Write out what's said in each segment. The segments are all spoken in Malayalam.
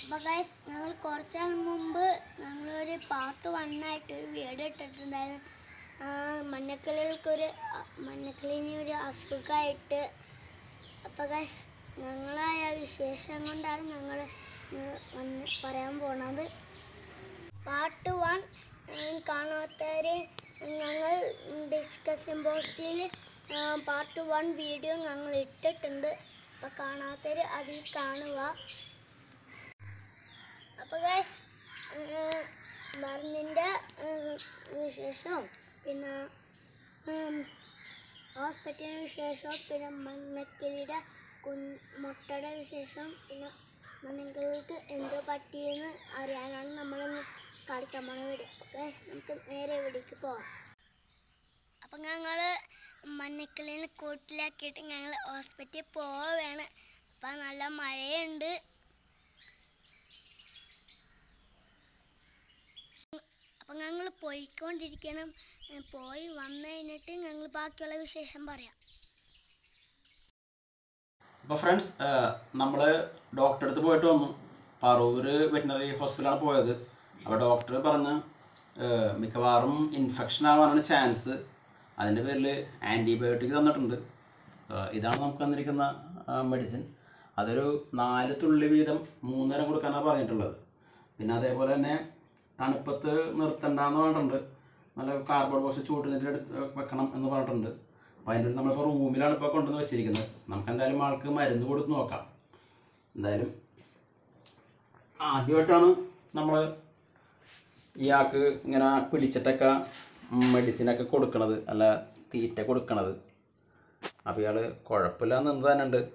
അപ്പോൾ ഗൈസ് ഞങ്ങൾ കുറച്ച് നാൾ മുമ്പ് ഞങ്ങളൊരു പാർട്ട് വണ്ണായിട്ട് ഒരു വീഡിയോ ഇട്ടിട്ടുണ്ടായിരുന്നു ആ, മഞ്ഞക്കിളികൾക്കൊരു അ- മഞ്ഞക്കിളിന് ഒരു അസുഖമായിട്ട് അപ്പോൾ ഗൈസ് ഞങ്ങളായ വിശേഷം കൊണ്ടാണ് ഞങ്ങൾ വന്ന് പറയാൻ പോണത് പാർട്ട് വൺ കാണാത്തവർ ഞങ്ങൾ ഡിസ്കഷൻ ബോക്സിൽ പാർട്ട് വൺ വീഡിയോ ഞങ്ങൾ ഇട്ടിട്ടുണ്ട് അപ്പോൾ കാണാത്തവർ അതിൽ കാണുക അപ്പോൾ ഗൈസ് മരുന്നിൻ്റെ വിശേഷവും പിന്നെ ഹോസ്പിറ്റലിന് വിശേഷവും പിന്നെ മണ്ണക്കിളിയുടെ കുഞ്ഞ് മുട്ടയുടെ വിശേഷം പിന്നെ മണ്ണക്കിളികൾക്ക് എന്തോ പറ്റിയെന്ന് അറിയാനാണ് നമ്മളിന്ന് കാണിക്കാൻ പോണ വീഡിയോ ഗൈസ് നമുക്ക് നേരെ വീഡിയോക്ക് പോവാം അപ്പം ഞങ്ങൾ മഞ്ഞക്കിളിനെ കൂട്ടിലാക്കിയിട്ട് ഞങ്ങൾ ഹോസ്പിറ്റലിൽ പോവുകയാണ് അപ്പം നല്ല മഴയുണ്ട് അപ്പം ഞങ്ങൾ പോയിക്കൊണ്ടിരിക്കണം ഏ, പോയി വന്നു കഴിഞ്ഞിട്ട് ഞങ്ങൾ ബാക്കിയുള്ള വിശേഷം പറയാം അപ്പോൾ ഫ്രണ്ട്സ് നമ്മൾ ഡോക്ടറെ അടുത്ത് പോയിട്ട് വന്നു പറവൂർ വെറ്റിനറി ഹോസ്പിറ്റലാണ് പോയത് അപ്പോൾ ഡോക്ടർ പറഞ്ഞ് ഏഹ്, മിക്കവാറും ഇൻഫെക്ഷൻ ആവാനാണ് ചാൻസ് അതിൻ്റെ പേരിൽ ആൻറ്റിബയോട്ടിക് തന്നിട്ടുണ്ട് ഏഹ്, ഇതാണ് നമുക്ക് തന്നിരിക്കുന്ന മെഡിസിൻ അതൊരു നാല് തുള്ളി വീതം മൂന്നേരം കൊടുക്കാനാണ് പറഞ്ഞിട്ടുള്ളത് പിന്നെ അതേപോലെ തന്നെ തണുപ്പത്ത് നിർത്തണ്ടെന്ന് പറഞ്ഞിട്ടുണ്ട് നല്ല കാർബോർഡ് ബോക്സ് ചൂടിനിട്ട് എടുത്ത് വെക്കണം എന്ന് പറഞ്ഞിട്ടുണ്ട് അപ്പോൾ അതിൻ്റെ ഒരു നമ്മളിപ്പോൾ റൂമിലാണ് ഇപ്പോൾ കൊണ്ടുവന്ന് വെച്ചിരിക്കുന്നത് നമുക്ക് എന്തായാലും ആൾക്ക് മരുന്ന് കൊടുത്ത് നോക്കാം എന്തായാലും ആദ്യമായിട്ടാണ് നമ്മൾ ഇയാൾക്ക് ഇങ്ങനെ പിടിച്ചിട്ടൊക്കെ മെഡിസിനൊക്കെ കൊടുക്കണത് അല്ല തീറ്റ കൊടുക്കണത് അപ്പോൾ ഇയാൾ കുഴപ്പമില്ല നിന്ന് തന്നെ ഉണ്ട്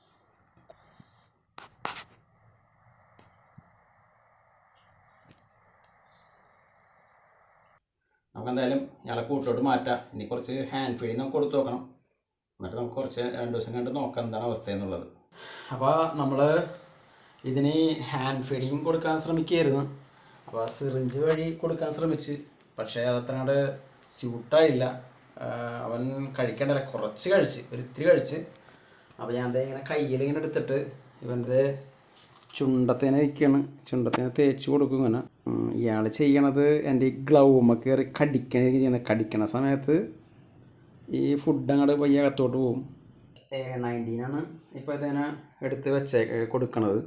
നമുക്ക് എന്തായാലും ഇയാളെ കൂട്ടോട്ട് മാറ്റാം ഇനി കുറച്ച് ഹാൻഡ് ഫീഡിങ് നമുക്ക് കൊടുത്തു നോക്കണം എന്നിട്ട് നമുക്ക് കുറച്ച് രണ്ട് ദിവസം കണ്ട് നോക്കാം എന്താണ് അവസ്ഥ എന്നുള്ളത് അപ്പോൾ നമ്മൾ ഇതിന് ഹാൻഡ് ഫീഡിങ് കൊടുക്കാൻ ശ്രമിക്കുകയായിരുന്നു അപ്പോൾ സിറിഞ്ച് വഴി കൊടുക്കാൻ ശ്രമിച്ച് പക്ഷേ അതത്രങ്ങോട്ട് സ്യൂട്ടായില്ല അവൻ കഴിക്കേണ്ടല്ല കുറച്ച് കഴിച്ച് ഒരു ഇത്തിരി കഴിച്ച് അപ്പോൾ ഞാൻ ദേ ഇങ്ങനെ കയ്യിൽ ഇങ്ങനെ എടുത്തിട്ട് ഇവൻ്റെ ചുണ്ടത്തേനെ ഇരിക്കുകയാണ് ചുണ്ടത്തേനെ തേച്ച് കൊടുക്കും ഇങ്ങനെ ഇയാൾ ചെയ്യണത് എൻ്റെ ഈ ഗ്ലൗമ കയറി കടിക്കണ ചെയ്യുന്നത് കടിക്കണ സമയത്ത് ഈ ഫുഡ് അങ്ങോട്ട് പയ്യെ അകത്തോട്ട് പോകും എ നയൻറ്റീനാണ് ഇപ്പോൾ ഇതിനെ എടുത്ത് വെച്ചേ കൊടുക്കണത്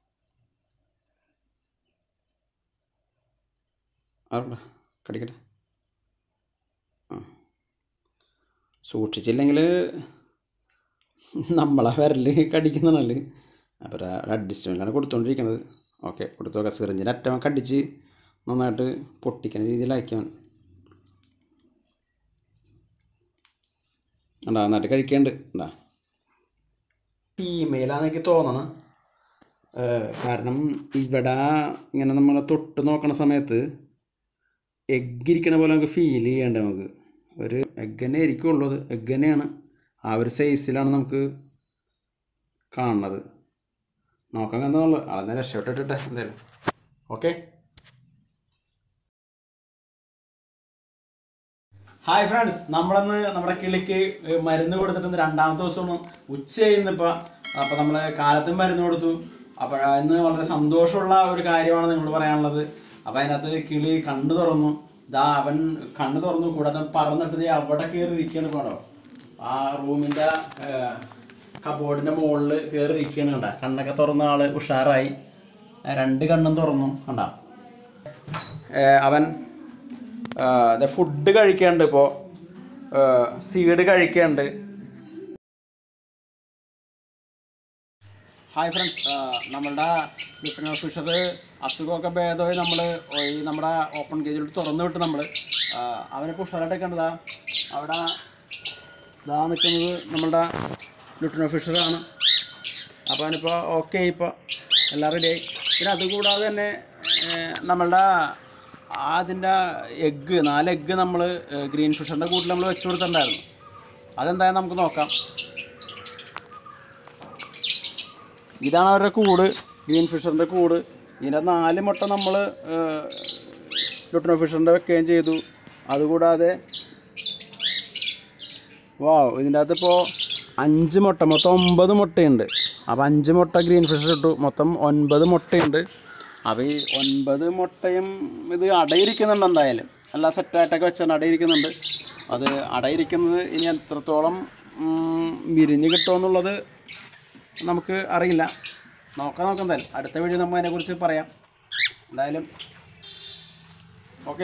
അവിടെ കടിക്കട്ടെ ആ സൂക്ഷിച്ചില്ലെങ്കിൽ നമ്മളെ വിരൽ കടിക്കുന്നതല്ലേ അപ്പോൾ ഒരു അഡ്ജസ്റ്റ്മെൻറ്റിലാണ് കൊടുത്തുകൊണ്ടിരിക്കുന്നത് ഓക്കെ കൊടുത്തു നോക്കാം സിറിഞ്ചിൻ്റെ അറ്റം കടിച്ച് നന്നായിട്ട് പൊട്ടിക്കുന്ന രീതിയിലാക്കിയാൽ ഉണ്ടാ നന്നായിട്ട് കഴിക്കുന്നുണ്ട് ഉണ്ടാ ഫീമെയിലാന്ന് എനിക്ക് തോന്നണം ഏഹ് കാരണം ഇവിടെ ഇങ്ങനെ നമ്മൾ തൊട്ട് നോക്കണ സമയത്ത് എഗ്ഗ് ഇരിക്കണ പോലെ നമുക്ക് ഫീൽ ചെയ്യണ്ട നമുക്ക് ഒരു എഗ്ഗ് തന്നെ ആയിരിക്കും ഉള്ളത് എഗ്ഗ് തന്നെയാണ് ആ ഒരു സൈസിലാണ് നമുക്ക് കാണുന്നത് നോക്കാൻ എന്താണുള്ളൂ ആളെ രക്ഷപ്പെട്ടിട്ടെ എന്തായാലും ഓക്കെ ഹായ് ഫ്രണ്ട്സ് നമ്മളന്ന് നമ്മുടെ കിളിക്ക് ഏ, മരുന്ന് കൊടുത്തിട്ട് ഇന്ന് രണ്ടാമത്തെ ദിവസമാണ് ഉച്ച ചെയ്യുന്നിപ്പോൾ അപ്പോൾ നമ്മൾ കാലത്തും മരുന്ന് കൊടുത്തു അപ്പോൾ ഇന്ന് വളരെ സന്തോഷമുള്ള ഒരു കാര്യമാണ് നിങ്ങളോട് പറയാനുള്ളത് അപ്പോൾ അതിനകത്ത് കിളി കണ്ണു തുറന്നു ഇതാ അവൻ കണ്ണു തുറന്നു കൂടാതെ പറന്നിട്ട് ദേ അവിടെ കയറി ഇരിക്കുകയാണ് പാടോ ആ റൂമിൻ്റെ കബോർഡിൻ്റെ മുകളിൽ കയറി ഇരിക്കുകയാണ് കണ്ട കണ്ണൊക്കെ തുറന്ന ആള് ഉഷാറായി ആ, രണ്ട് കണ്ണും തുറന്നു കണ്ട അവൻ ഫുഡ് കഴിക്കാണ്ട് ഇപ്പോൾ സീഡ് കഴിക്കാണ്ട് ഹായ് ഫ്രണ്ട്സ് നമ്മളുടെ ലിഫ്റ്റൻ ഫിഷർ അസുഖമൊക്കെ ഭേദമായി നമ്മൾ ഈ നമ്മുടെ ഓപ്പൺ കേജിലോട്ട് തുറന്നു വിട്ട് നമ്മൾ അവനിപ്പോൾ ഉഷാറായിട്ടൊക്കെ ഉണ്ടതാ അവിടെ ഇതാ നിൽക്കുന്നത് നമ്മളുടെ ലിഫ്റ്റൻ ഫിഷറാണ് അപ്പോൾ അവനിപ്പോൾ ഓക്കെ ഇപ്പോൾ എല്ലാം റെഡിയായി പിന്നെ അതുകൂടാതെ തന്നെ ഏഹ്, നമ്മളുടെ ആ അതിൻ്റെ എഗ്ഗ് നാല് എഗ്ഗ് നമ്മൾ ഗ്രീൻ ഫിഷറിൻ്റെ കൂട്ടിൽ നമ്മൾ വെച്ച് കൊടുത്തിട്ടുണ്ടായിരുന്നു അതെന്തായാലും നമുക്ക് നോക്കാം ഇതാണ് അവരുടെ കൂട് ഗ്രീൻ ഫിഷറിൻ്റെ കൂട് ഇതിൻ്റെ നാല് മുട്ട നമ്മൾ ലുട്ടനോ ഫിഷറിൻ്റെ വെക്കുകയും ചെയ്തു അതുകൂടാതെ വാ ഇതിൻ്റെ അകത്ത് ഇപ്പോൾ അഞ്ച് മുട്ട മൊത്തം ഒമ്പത് മുട്ടയുണ്ട് അപ്പോൾ അഞ്ച് മുട്ട ഗ്രീൻ ഫിഷ് ഇട്ടു മൊത്തം ഒൻപത് മുട്ടയുണ്ട് അപ്പോൾ ഈ ഒൻപത് മുട്ടയും ഇത് അടയിരിക്കുന്നുണ്ട് എന്തായാലും എല്ലാം സെറ്റായിട്ടൊക്കെ വെച്ചാൽ അടയിരിക്കുന്നുണ്ട് അത് അടയിരിക്കുന്നത് ഇനി എത്രത്തോളം ഉം, വിരിഞ്ഞ് കിട്ടുമെന്നുള്ളത് നമുക്ക് അറിയില്ല നോക്കാം നോക്കാം എന്തായാലും അടുത്ത വീഡിയോ നമുക്ക് അതിനെക്കുറിച്ച് പറയാം എന്തായാലും ഓക്കെ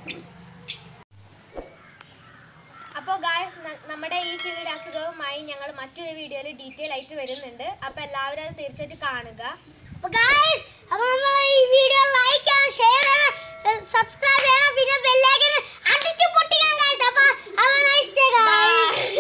അപ്പോൾ ഗായ്സ് നമ്മുടെ ഈ കീഴ് അസുഖവുമായി ഞങ്ങൾ മറ്റൊരു വീഡിയോയിൽ ഡീറ്റെയിൽ ആയിട്ട് വരുന്നുണ്ട് അപ്പോൾ എല്ലാവരും അത് തീർച്ചയായിട്ടും കാണുക അപ്പൊ ഗായ്സ് അപ്പൊ നമ്മൾ ഈ വീഡിയോ ലൈക്ക് ചെയ്യണം ഷെയർ ചെയ്യണം സബ്സ്ക്രൈബ് ചെയ്യണം പിന്നെ ബെല്ലൈക്കൻ അടിച്ചു പൊട്ടിക്കണം ഗായ്സ് അപ്പൊ have a nice day guys